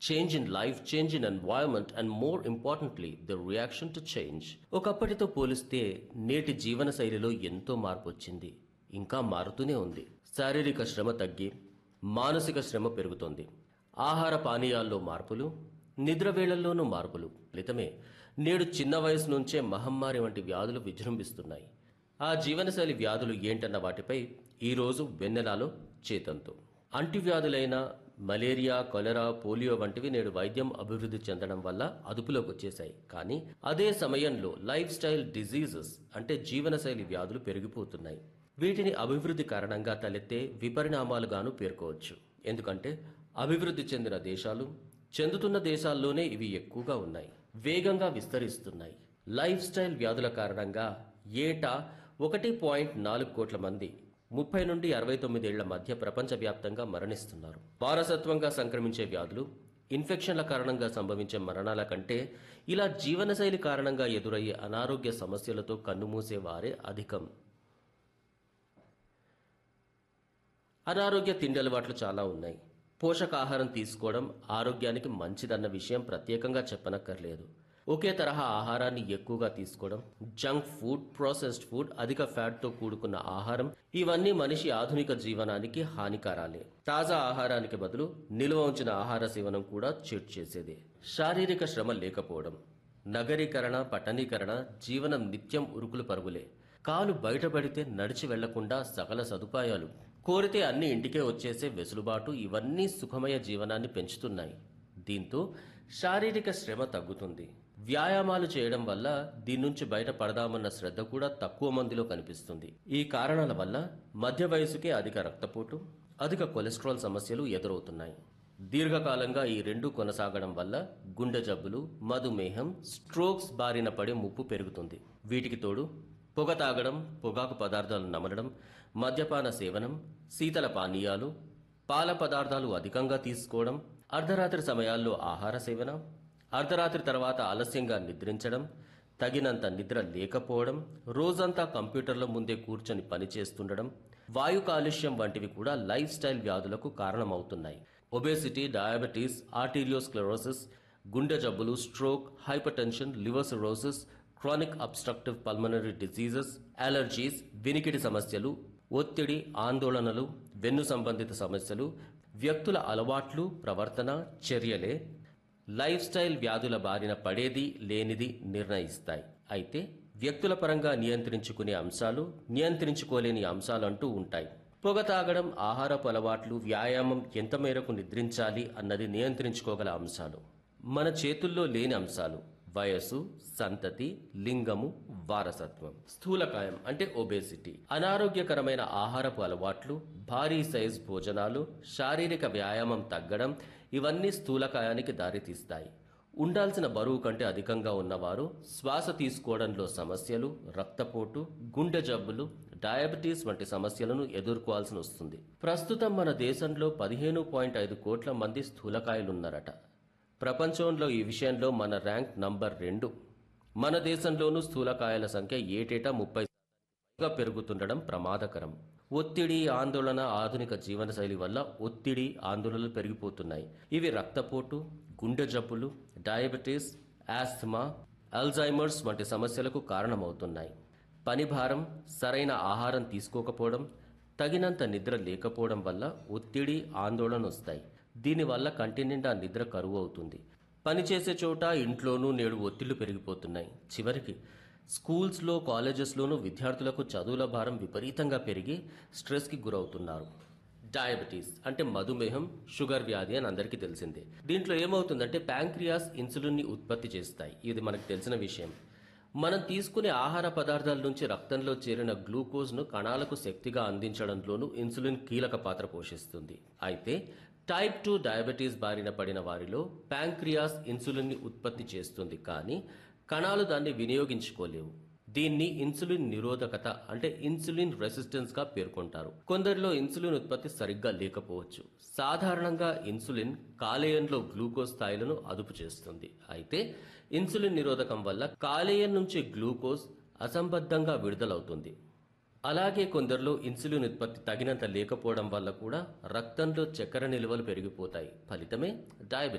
change in life change in environment and more importantly the reaction to change ఒకప్పటితో పోలిస్తే నేటి జీవన శైలిలో ఎంతో మార్పు వచ్చింది ఇంకా మారుతూనే ఉంది శారీరక శ్రమ తగ్గి మానసిక శ్రమ పెరుగుతోంది ఆహార పానీయాల్లో మార్పులు నిద్ర వేళల్లోనూ మార్పులు ఫలితమే నేడు చిన్న వయసు నుంచే మహమ్మారి వంటి వ్యాధులు విజృంభిస్తున్నాయి ఆ జీవనశైలి వ్యాధులు ఏంటన్న వాటిపై ఈరోజు వెన్నెలాలో చేతంతో అంటువ్యాధులైన మలేరియా కొలెరా పోలియో వంటివి నేడు వైద్యం అభివృద్ధి చెందడం వల్ల అదుపులోకి వచ్చేశాయి కానీ అదే సమయంలో లైఫ్ స్టైల్ డిజీజెస్ అంటే జీవనశైలి వ్యాధులు పెరిగిపోతున్నాయి వీటిని అభివృద్ధి కారణంగా తలెత్తే విపరిణామాలుగాను పేర్కోవచ్చు ఎందుకంటే అభివృద్ధి చెందిన దేశాలు చెందుతున్న దేశాల్లోనే ఇవి ఎక్కువగా ఉన్నాయి వేగంగా విస్తరిస్తున్నాయి లైఫ్ స్టైల్ వ్యాధుల కారణంగా ఏటా ఒకటి పాయింట్ నాలుగు కోట్ల మంది ముప్పై నుండి అరవై తొమ్మిదేళ్ల మధ్య ప్రపంచవ్యాప్తంగా మరణిస్తున్నారు వారసత్వంగా సంక్రమించే వ్యాధులు ఇన్ఫెక్షన్ల కారణంగా సంభవించే మరణాల కంటే ఇలా జీవనశైలి కారణంగా ఎదురయ్యే అనారోగ్య సమస్యలతో కన్నుమూసే వారే అధికం అనారోగ్య తిండి అలవాట్లు చాలా ఉన్నాయి పోషకాహారం తీసుకోవడం ఆరోగ్యానికి మంచిదన్న విషయం ప్రత్యేకంగా చెప్పనక్కర్లేదు ఒకే తరహా ఆహారాన్ని ఎక్కువగా తీసుకోవడం జంక్ ఫుడ్ ప్రాసెస్డ్ ఫుడ్ అధిక ఫ్యాట్తో కూడుకున్న ఆహారం ఇవన్నీ మనిషి ఆధునిక జీవనానికి హానికారాలే తాజా ఆహారానికి బదులు నిల్వ ఉంచిన ఆహార సేవనం కూడా చెడు చేసేదే శారీరక శ్రమ లేకపోవడం నగరీకరణ పట్టణీకరణ జీవనం నిత్యం ఉరుకులు పరుగులే కాలు బయటపడితే నడిచి వెళ్లకుండా సకల సదుపాయాలు కోరితే అన్ని ఇంటికే వచ్చేసే వెసులుబాటు ఇవన్నీ సుఖమయ జీవనాన్ని పెంచుతున్నాయి దీంతో శారీరక శ్రమ తగ్గుతుంది వ్యాయామాలు చేయడం వల్ల దీని నుంచి బయటపడదామన్న శ్రద్ధ కూడా తక్కువ మందిలో కనిపిస్తుంది ఈ కారణాల వల్ల మధ్య వయసుకే అధిక రక్తపోటు అధిక కొలెస్ట్రాల్ సమస్యలు ఎదురవుతున్నాయి దీర్ఘకాలంగా ఈ రెండు కొనసాగడం వల్ల గుండె జబ్బులు మధుమేహం స్ట్రోక్స్ బారిన పడే ముప్పు పెరుగుతుంది వీటికి తోడు పొగ తాగడం పొగాకు పదార్థాలు నమలడం మద్యపాన సేవనం శీతల పానీయాలు పాల పదార్థాలు అధికంగా తీసుకోవడం అర్ధరాత్రి సమయాల్లో ఆహార సేవన అర్ధరాత్రి తర్వాత ఆలస్యంగా నిద్రించడం తగినంత నిద్ర లేకపోవడం రోజంతా కంప్యూటర్ల ముందే కూర్చొని పనిచేస్తుండడం వాయు కాలుష్యం వంటివి కూడా లైఫ్ స్టైల్ వ్యాధులకు కారణమవుతున్నాయి ఒబేసిటీ డయాబెటీస్ ఆర్టీరియోస్క్లెరోసిస్ గుండె జబ్బులు stroke hypertension liver cirrhosis chronic obstructive pulmonary diseases allergies వినికిడి సమస్యలు ఒత్తిడి ఆందోళనలు వెన్ను సంబంధిత సమస్యలు వ్యక్తుల అలవాట్లు ప్రవర్తన చర్యలే లైఫ్ స్టైల్ వ్యాధుల బారిన పడేది లేనిది నిర్ణయిస్తాయి అయితే వ్యక్తుల పరంగా నియంత్రించుకునే అంశాలు నియంత్రించుకోలేని అంశాలు అంటూ ఉంటాయి పొగ తాగడం ఆహారపు అలవాట్లు వ్యాయామం ఎంత మేరకు నిద్రించాలి అన్నది నియంత్రించుకోగల అంశాలు మన చేతుల్లో లేని అంశాలు వయసు సంతతి లింగము వారసత్వం స్థూలకాయం అంటే ఒబేసిటీ అనారోగ్యకరమైన ఆహారపు అలవాట్లు భారీ సైజ్ భోజనాలు శారీరక వ్యాయామం తగ్గడం ఇవన్నీ స్థూలకాయానికి దారితీస్తాయి ఉండాల్సిన బరువు కంటే అధికంగా ఉన్నవారు శ్వాస తీసుకోవడంలో సమస్యలు రక్తపోటు గుండె జబ్బులు డయాబెటీస్ వంటి సమస్యలను ఎదుర్కోవాల్సి వస్తుంది ప్రస్తుతం మన దేశంలో పదిహేను పాయింట్ ఐదు కోట్ల మంది స్థూలకాయలున్నారట ప్రపంచంలో ఈ విషయంలో మన ర్యాంక్ నంబర్ రెండు మన దేశంలోనూ స్థూలకాయల సంఖ్య ఏటేటా ముప్పై పైగా పెరుగుతుండడం ప్రమాదకరం ఒత్తిడి ఆందోళన ఆధునిక జీవనశైలి వల్ల ఒత్తిడి ఆందోళనలు పెరిగిపోతున్నాయి ఇవి రక్తపోటు గుండె జబ్బులు డయాబెటీస్ ఆస్థమా అల్జైమర్స్ వంటి సమస్యలకు కారణమవుతున్నాయి పని భారం సరైన ఆహారం తీసుకోకపోవడం తగినంత నిద్ర లేకపోవడం వల్ల ఒత్తిడి ఆందోళన వస్తాయి దీనివల్ల కంటి నిండా నిద్ర కరువు అవుతుంది పనిచేసే చోట ఇంట్లోనూ నేడు ఒత్తిళ్లు పెరిగిపోతున్నాయి చివరికి స్కూల్స్లో కాలేజెస్లోనూ విద్యార్థులకు చదువుల భారం విపరీతంగా పెరిగి స్ట్రెస్కి గురవుతున్నారు డయాబెటీస్ అంటే మధుమేహం షుగర్ వ్యాధి అని అందరికీ తెలిసిందే దీంట్లో ఏమవుతుందంటే ప్యాంక్రియాస్ ఇన్సులిన్ని ఉత్పత్తి చేస్తాయి ఇది మనకు తెలిసిన విషయం మనం తీసుకునే ఆహార పదార్థాల నుంచి రక్తంలో చేరిన గ్లూకోజ్ను కణాలకు శక్తిగా అందించడంలోనూ ఇన్సులిన్ కీలక పాత్ర పోషిస్తుంది అయితే టైప్ టూ డయాబెటీస్ బారిన పడిన వారిలో ప్యాంక్రియాస్ ఇన్సులిన్ని ఉత్పత్తి చేస్తుంది కానీ కణాలు దాన్ని వినియోగించుకోలేవు దీన్ని ఇన్సులిన్ నిరోధకత అంటే ఇన్సులిన్ రెసిస్టెన్స్ గా పేర్కొంటారు కొందరిలో ఇన్సులిన్ ఉత్పత్తి సరిగ్గా లేకపోవచ్చు సాధారణంగా ఇన్సులిన్ కాలేయంలో గ్లూకోజ్ స్థాయిలను అదుపు చేస్తుంది అయితే ఇన్సులిన్ నిరోధకం వల్ల కాలేయం నుంచి గ్లూకోజ్ అసంబద్ధంగా విడుదలవుతుంది అలాగే కొందరిలో ఇన్సులిన్ ఉత్పత్తి తగినంత లేకపోవడం వల్ల కూడా రక్తంలో చక్కెర నిల్వలు పెరిగిపోతాయి ఫలితమే డయాబెటీస్